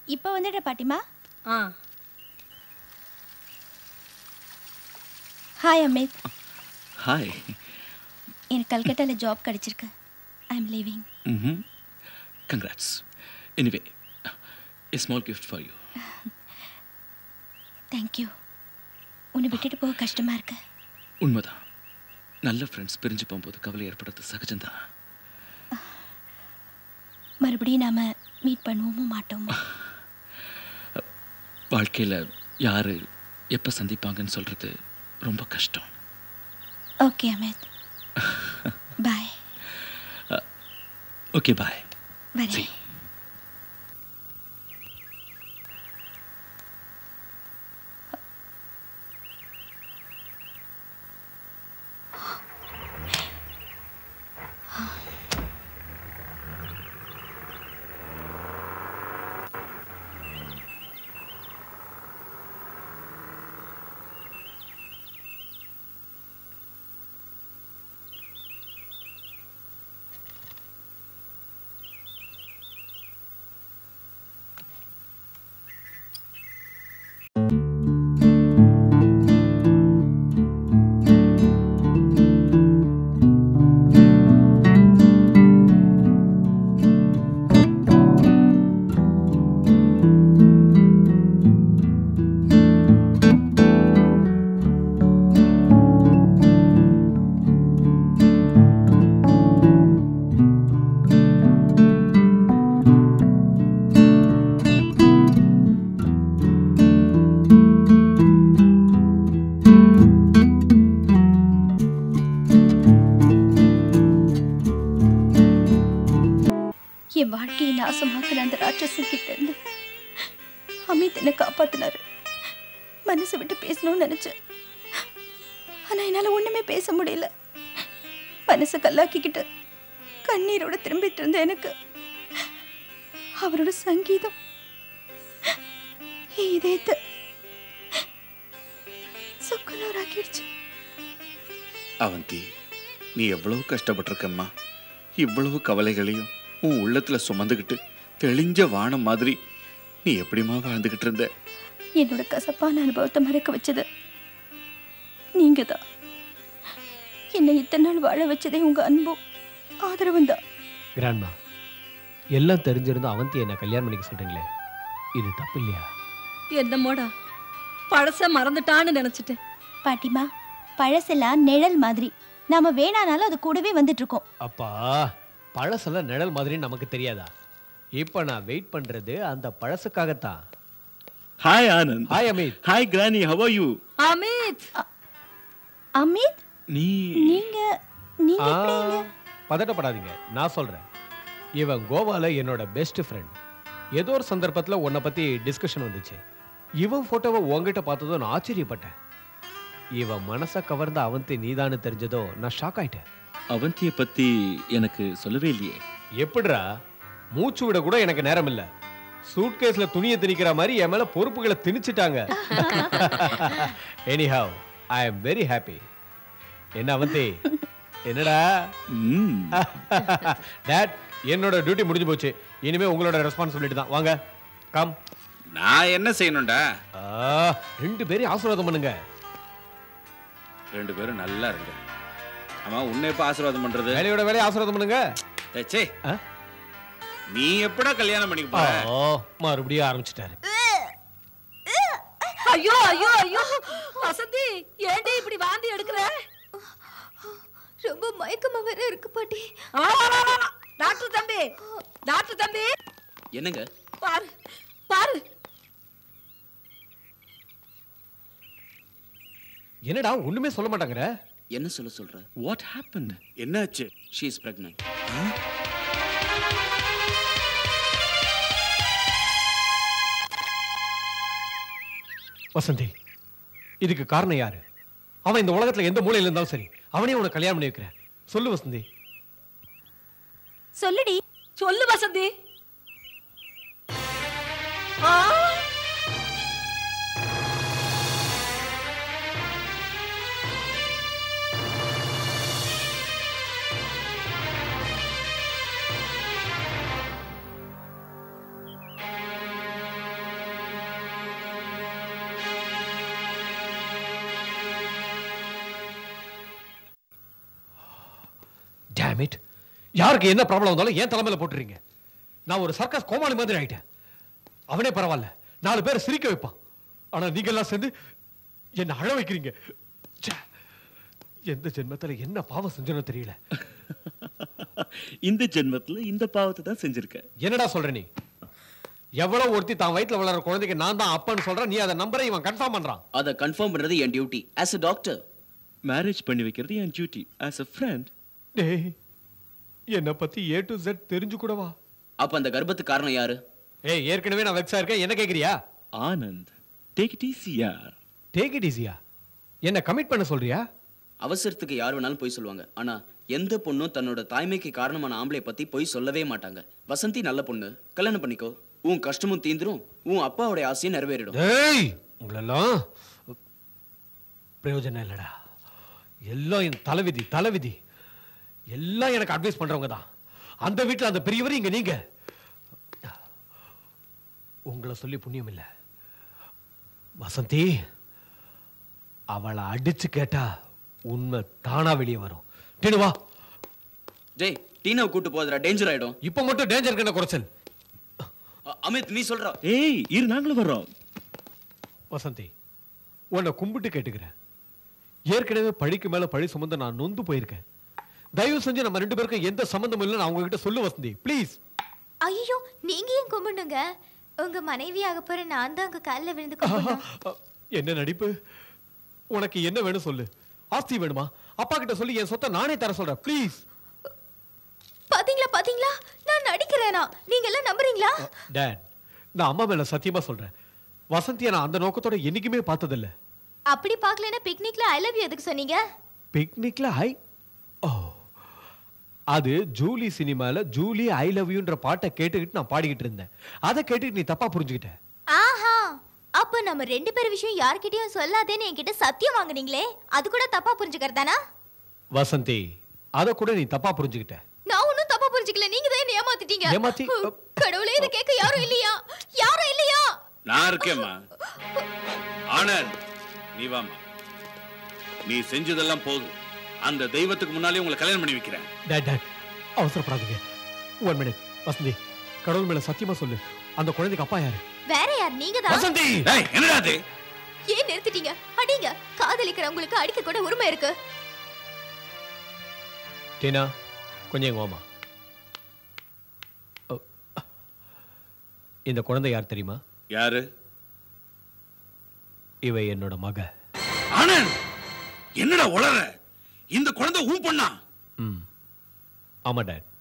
இப்போ வந்துடுற பாட்டிமா ஆ hi Amit hi எனக்கு கல்கட்டாவில் ஜாப் கிடைச்சிருக்கு ஐ எம் லீவிங் ம் congrats anyway a small gift for you thank you உன்னை விட்டுட்டு போக கஷ்டமா இருக்கு உண்மைதான் நல்ல ஃப்ரெண்ட்ஸ் பிரிஞ்சு போகும்போது கவலை ஏற்படுறது சகஜம்தான் மறுபடியும் நாம மீட் பண்ணுவோமோ மாட்டோமோ வாழ்க்கையில் யார் எப்போ சந்திப்பாங்கன்னு சொல்கிறது ரொம்ப கஷ்டம் okay Amit bye okay bye வரேன் என் வாழ்க்கையை நாசமாக்குற அந்த ராட்சசன் கிட்ட இருந்து அமித் என்னை காப்பாத்தினாரு மனசு விட்டு பேசணும்னு நினைச்சேன் ஆனா என்னால ஒண்ணுமே பேச முடியல மனசை கல்லாக்கிக்கிட்டு கண்ணீரோட திரும்பிட்டு இருந்த எனக்கு அவரோட சங்கீதம் என் இதயத்தை சொக்கலோராக்கிடுச்சு அவந்தி நீ எவ்வளவு கஷ்டப்பட்டிருக்கம்மா இவ்வளவு கவலைகளையும் உன் உள்ளத்துல சுமந்துக்கிட்டு தெளிஞ்ச வானம் மாதிரி நீ எப்படிம்மா வாழ்ந்துகிட்டு இருந்த என்னோட கசப்பான அனுபவத்தை மறக்க வச்சது நீங்க தான் என்னை இத்தனை நாள் வாழ வச்சதே உங்க அன்பும் ஆதரவும் தான் கிராண்ட்மா எல்லாம் தெரிஞ்சிருந்தும் அவந்தி என்ன கல்யாணம் பண்ணிக்க சொல்றீங்களே இது தப்பு இல்லையா என்னமோடா பழச மறந்துட்டான்னு நினைச்சிட்டேன் பாட்டிமா பழசெல்லாம் நிழல் மாதிரி நாம வேணானாலும் அது கூடவே வந்துட்டு இருக்கோம் அப்பா பழசெல்லாம் நிழல் மாதிரி நமக்கு தெரியாதா இப்போ நான் வெயிட் பண்றது அந்த பழசுக்காகத்தான் hi Anand hi Amit hi granny how are you Amit Amit நீ நீங்க நீங்க ஆ, எப்படி இங்க? பதட்டப்படாதீங்க நான் சொல்றேன் இவன் கோவால என்னோட பெஸ்ட் ஃப்ரெண்ட் ஏதோ ஒரு சந்தர்ப்பத்துல உன்னை பத்தி டிஸ்கஷன் வந்துச்சு இவன் போட்டோவை உன்கிட்ட பார்த்ததும் நான் ஆச்சரியப்பட்டேன் இவன் மனச கவர்ந்த அவந்தி நீதான்னு தெரிஞ்சதோ நான் ஷாக் ஆயிட்டேன் அவந்தியை பற்றி எனக்கு சொல்லவே இல்லையே எப்படிடா மூச்சு விட கூட எனக்கு நேரம் இல்ல சூட்கேஸ்ல துணியை திணிக்கிற மாதிரி என் மேல பொறுப்புகளை திணிச்சிட்டாங்க anyhow I am very happy என்ன அவந்தி என்னடா ம் டேட் என்னோட டியூட்டி முடிஞ்சு போச்சு இனிமே உங்களோட ரெஸ்பான்சிபிலிட்டி தான் வாங்க கம் நான் என்ன செய்யணும்டா ரெண்டு பேரையும் ஆசீர்வாதம் பண்ணுங்க ரெண்டு பேரும் நல்லா இருங்க ஆமா உன்னை எப்ப ஆசீர்வாதம் பண்றது வேலையோட வேலையை ஆசீர்வாதம் பண்ணுங்க டேய், சே ஆ? நீ எப்படா கல்யாணம் பண்ணிக்க ஓ போற மறுபடியும் ஆரம்பிச்சிட்டாரு ஐயோ ஐயோ ஐயோ வசந்தி ஏண்டி இப்படி வாந்தி எடுக்கிற ரொம்ப மயக்கமா வேற இருக்கு பாட்டி ஆ, வா, வா, வா, வா. டாக்டர் தம்பி டாக்டர் தம்பி என்னங்க பாரு பாரு என்னடா ஒண்ணுமே சொல்ல மாட்டாங்கற என்ன சொல்ல சொல்ற வாட் ஹேப்பன் என்னாச்சு ஷீ இஸ் பிரெக்னன்ட் வசந்தி இதுக்கு காரணம் யாரு அவன் இந்த உலகத்துல எந்த மூலையில இருந்தாலும் சரி அவனே உனக்கு கல்யாணம் பண்ணி வைக்கிறேன் சொல்லு வசந்தி சொல்லுடி சொல்லு வசந்தி ஆ, Damn it யாருக்கு என்ன ப்ராப்ளம் வந்தாலும் ஏன் தலைமையில போட்டுறீங்க நான் ஒரு சர்க்கஸ் கோமாளி மாதிரி ஆயிட்டேன் அவனே பரவாயில்ல நாலு பேரை சிரிக்க வைப்பான் ஆனா நீங்க எல்லாம் சேர்ந்து என்ன அழ வைக்கிறீங்க ச்சே. எந்த ஜென்மத்துல என்ன பாவம் செஞ்சனோ தெரியல இந்த ஜென்மத்துல இந்த பாவத்தை தான் செஞ்சிருக்க என்னடா சொல்ற நீ எவ்வளவு ஒருத்தி தான் வயித்துல வளர குழந்தைக்கு நான் தான் அப்பன்னு சொல்றேன் நீ அதை நம்பரை இவன் கன்ஃபார்ம் பண்றான் அதை கன்ஃபார்ம் பண்றது என் duty as a doctor marriage பண்ணி வைக்கிறது என் டியூட்டி ஆஸ் அ ஃப்ரெண்ட் டேய் என்னை பத்தி ஏ டு Z தெரிஞ்சு கூடவா அப்ப அந்த கர்ப்பத்துக்கு காரணம் யாரு ஏய் ஏற்கனவே நான் வெக்ஸா இருக்கேன் என்ன கேக்குறியா ஆனந்த் டேக் இட் ஈஸியா டேக் இட் ஈஸியா என்ன கமிட் பண்ண சொல்றியா அவசரத்துக்கு யார் வேணாலும் பொய் சொல்லுவாங்க ஆனா எந்த பொண்ணும் தன்னோட தாய்மைக்கு காரணமான ஆம்பளை பத்தி பொய் சொல்லவே மாட்டாங்க வசந்தி நல்ல பொண்ணு கல்யாணம் பண்ணிக்கோ உன் கஷ்டமும் தீந்துரும் உன் அப்பாவோட ஆசையும் நிறைவேறிடும் டேய் உங்களெல்லாம் பிரயோஜனம் இல்லடா எல்லாம் என் தலைவிதி தலைவிதி எல்லாம் எனக்கு அட்வைஸ் பண்றவங்க தான் அந்த வீட்டுல அந்த பெரியவர் இங்க நீங்க உங்களை சொல்லி புண்ணியம் இல்ல வசந்தி அவளை அடிச்சு கேட்டா உண்மை தானா வெளியே வரும் டீனு வா டேய் டீனாவை கூட்டு போதுடா டேஞ்சர் ஆயிடும் இப்ப மட்டும் டேஞ்சருக்கு என்ன குறைச்சல் அ- அமித் நீ சொல்ற ஏய் இரு நாங்களும் வர்றோம் வசந்தி உன்னை கும்பிட்டு கேட்டுக்கிறேன் ஏற்கனவே பழிக்கு மேல பழி சுமந்து நான் நொந்து போயிருக்கேன் தயவு செஞ்சு நம்ம ரெண்டு பேருக்கும் எந்த சம்பந்தமும் இல்லைன்னு நான் உங்ககிட்ட சொல்லு வசந்தி ப்ளீஸ் ஐயோ நீங்க ஏன் கும்பிடுங்க உங்க மனைவியாக போற நான் தான் உங்க காலில் விழுந்து கும்பிடணும் என்ன நடிப்பு உனக்கு என்ன வேணும் சொல்லு ஆஸ்தி வேணுமா அப்பா கிட்ட சொல்லி என் சொத்தை நானே தர சொல்றேன் ப்ளீஸ் பாத்தீங்களா பாத்தீங்களா நான் நடிக்கிறேனா நீங்க எல்லாம் நம்புறீங்களா டேட் நான் அம்மா மேல சத்தியமா சொல்றேன் வசந்தியை நான் அந்த நோக்கத்தோட என்னைக்குமே பார்த்ததில்ல அப்படி பார்க்கலன்னா பிக்னிக்ல ஐ லவ் யூ எதுக்கு சொன்னீங்க பிக்னிக்ல ஐ ஓ அது ஜூலி சினிமால ஜூலி ஐ லவ் யூன்ற பாட்டை கேட்டுக்கிட்டு நான் பாடிக்கிட்டு இருந்தேன் அதை கேட்டுக்கிட்டு நீ தப்பா புரிஞ்சுக்கிட்ட ஆஹா அப்ப நம்ம ரெண்டு பேர் விஷயம் யார்கிட்டயும் சொல்லாதேன்னு என்கிட்ட சத்தியம் வாங்குனீங்களே அது கூட தப்பா புரிஞ்சுக்கிறதானா வசந்தி அதை கூட நீ தப்பா புரிஞ்சுக்கிட்ட நான் ஒன்னும் தப்பா புரிஞ்சுக்கல நீங்க தான் என்ன ஏமாத்திட்டீங்க ஏமாத்தி? கடவுளே இதை கேட்க யாரும் இல்லையா யாரும் இல்லையா நான் இருக்கேம்மா ஆனந்த் நீ வாம்மா நீ செஞ்சதெல்லாம் போதும் அந்த தெய்வத்துக்கு முன்னாலே உங்களை கல்யாணம் பண்ணி வைக்கிறேன் டேட் டேட் அவசரப்படாதீங்க ஒன் மினிட் வசந்தி கடவுள் மேல சத்தியமா சொல்லு அந்த குழந்தைக்கு அப்பா யாரு வேற யார் நீங்க தான் வசந்தி ஏய் என்னடா அது ஏன் நிறுத்திட்டீங்க அடிங்க காதலிக்கிறவங்களுக்கு அடிக்க கூட உரிமை இருக்கு டீனா கொஞ்சம் எங்க வாமா ஓ. இந்த குழந்தை யார் தெரியுமா யாரு இவ என்னோட மக ஆனந்த் என்னடா உளற இந்த குழந்தை ஊ பண்ணா ம் ஆமா டேட்